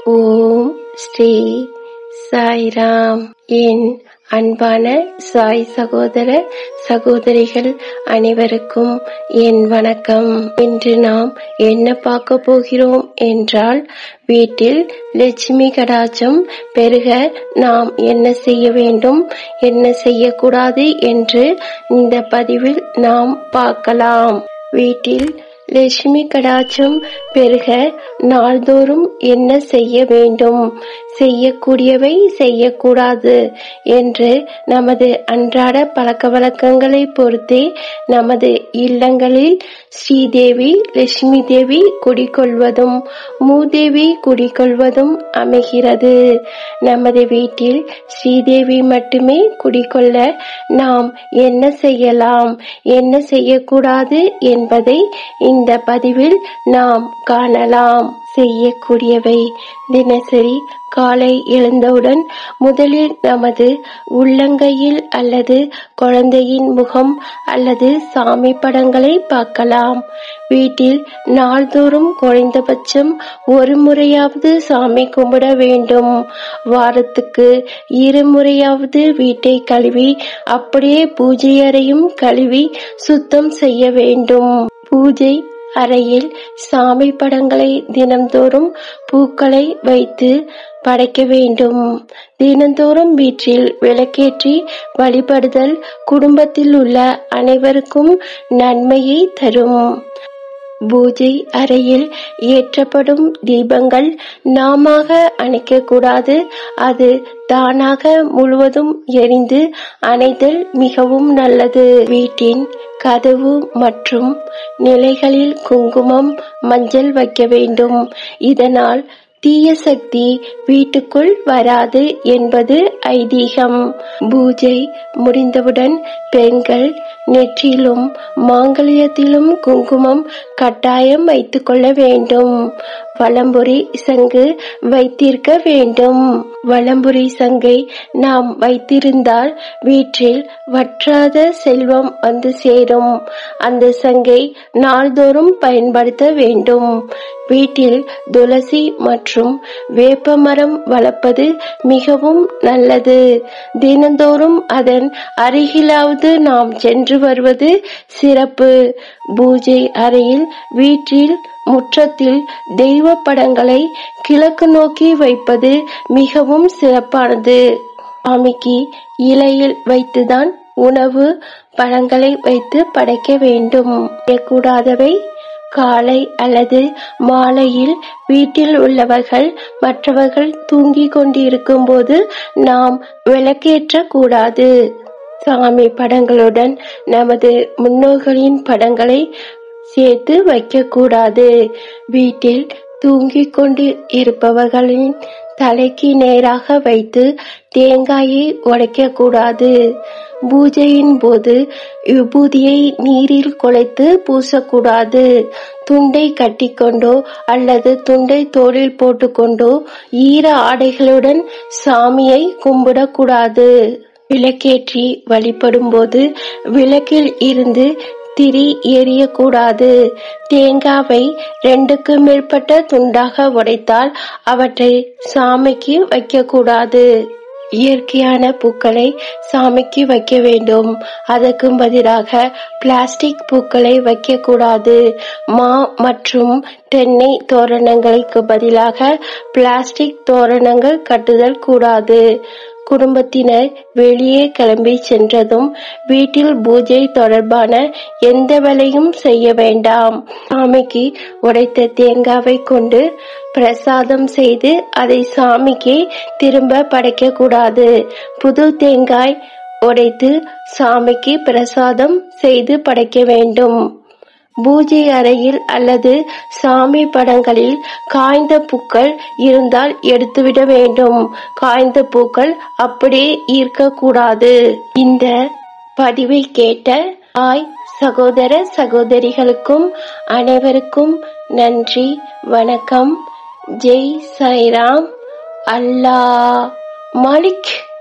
ஓம் ஸ்ரீ சாய்ராம் என் அன்பான சாய் சகோதர சகோதரிகள் அனைவருக்கும் என் வணக்கம் இன்று நாம் என்ன பார்க்க போகிறோம் என்றால் வீட்டில் லட்சுமி கடாச்சம் பெருக நாம் என்ன செய்ய வேண்டும் என்ன செய்யக்கூடாது என்று இந்த பதிவில் நாம் பார்க்கலாம் வீட்டில் லட்சுமி கடாட்சம் பெருக நாள்தோறும் என்ன செய்ய வேண்டும் செய்யக்கூடியவை செய்யக்கூடாது என்று நமது அன்றாட பழக்க வழக்கங்களை பொறுத்தே நமது இல்லங்களில் ஸ்ரீதேவி லட்சுமி தேவி குடிகொள்வதும் மூதேவி குடிகொள்வதும் அமைகிறது நமது வீட்டில் ஸ்ரீதேவி மட்டுமே குடிகொள்ள நாம் என்ன செய்யலாம் என்ன செய்யக்கூடாது என்பதை இந்த பதிவில் நாம் காணலாம் செய்யக்கூடியவை தினசரி காலை எழுந்தவுடன் முதலில் நமது உள்ளங்கையில் அல்லது குழந்தையின் முகம் அல்லது சாமி படங்களை பார்க்கலாம் வீட்டில் நாள்தோறும் குறைந்தபட்சம் ஒரு முறையாவது சாமி கும்பிட வேண்டும் வாரத்துக்கு இருமுறையாவது வீட்டை கழுவி அப்படியே பூஜை அறையும் கழுவி சுத்தம் செய்ய வேண்டும் பூஜை அறையில் சாமி படங்களை தினம்தோறும் பூக்களை வைத்து படைக்க வேண்டும் தினந்தோறும் வீட்டில் விளக்கேற்றி வழிபடுதல் குடும்பத்தில் உள்ள அனைவருக்கும் நன்மையை தரும் பூஜை அறையில் ஏற்றப்படும் தீபங்கள் நாமாக அணைக்கக்கூடாது அது தானாக முழுவதும் எரிந்து அணைதல் மிகவும் நல்லது வீட்டின் கதவு மற்றும் நிலைகளில் குங்குமம் மஞ்சள் வைக்க வேண்டும் இதனால் தீய சக்தி வீட்டுக்குள் வராது என்பது ஐதீகம் பூஜை முடிந்தவுடன் பெண்கள் நெற்றிலும் மாங்கல்யத்திலும் குங்குமம் கட்டாயம் வைத்துக் கொள்ள வேண்டும் வலம்புரி சங்கு வைத்திருக்க வேண்டும் வலம்புரி சங்கை நாம் வைத்திருந்தால் வீட்டில் வற்றாத செல்வம் வந்து சேரும் அந்த சங்கை நாள்தோறும் பயன்படுத்த வேண்டும் வீட்டில் துளசி மற்றும் வேப்ப மரம் வளர்ப்பது மிகவும் நல்லது தினந்தோறும் அதன் அருகிலாவது நாம் சென்று வருவது சிறப்பு பூஜை அறையில் வீட்டில் முற்றத்தில் தெய்வ படங்களை கிழக்கு நோக்கி வைப்பது மிகவும் சிறப்பானது சாமிக்கு இலையில் வைத்துதான் உணவு பழங்களை வைத்து படைக்க வேண்டும் கூடாதவை காலை அல்லது மாலையில் வீட்டில் உள்ளவர்கள் மற்றவர்கள் தூங்கிக் கொண்டிருக்கும் போது நாம் விளக்கேற்ற கூடாது சாமி படங்களுடன் நமது முன்னோர்களின் படங்களை சேர்த்து வைக்கக்கூடாது வீட்டில் தூங்கிக் கொண்டு இருப்பவர்களின் தலைக்கு நேராக வைத்து தேங்காயை உடைக்கக்கூடாது பூஜையின் போது விபூதியை நீரில் குலைத்து பூசக்கூடாது துண்டை கட்டிக்கொண்டோ அல்லது துண்டை தோளில் போட்டுக்கொண்டோ ஈர ஆடைகளுடன் சாமியை கும்பிடக்கூடாது விளக்கேற்றி வழிபடும் போது விளக்கில் இருந்து திரி எரியக்கூடாது தேங்காவை ரெண்டுக்கு மேற்பட்ட துண்டாக உடைத்தால் அவற்றை சாமிக்கு வைக்கக்கூடாது இயற்கையான பூக்களை சாமிக்கு வைக்க வேண்டும் அதற்கு பதிலாக பிளாஸ்டிக் பூக்களை வைக்கக்கூடாது மா மற்றும் தென்னை தோரணங்களுக்கு பதிலாக பிளாஸ்டிக் தோரணங்கள் கட்டுதல் கூடாது குடும்பத்தினர் வெளியே கிளம்பி சென்றதும் வீட்டில் பூஜை தொடர்பான எந்த வேலையும் செய்ய வேண்டாம் சாமிக்கு உடைத்த தேங்காவை கொண்டு பிரசாதம் செய்து அதை சாமிக்கு திரும்ப படைக்க கூடாது புது தேங்காய் உடைத்து சாமிக்கு பிரசாதம் செய்து படைக்க வேண்டும் பூஜை அறையில் அல்லது சாமி படங்களில் காய்ந்த பூக்கள் இருந்தால் எடுத்துவிட வேண்டும் காய்ந்த பூக்கள் அப்படியே ஈர்க்கக்கூடாது இந்த பதிவை கேட்ட ஆய் சகோதர சகோதரிகளுக்கும் அனைவருக்கும் நன்றி வணக்கம் ஜெய் சாய்ராம் அல்லா மாலிக்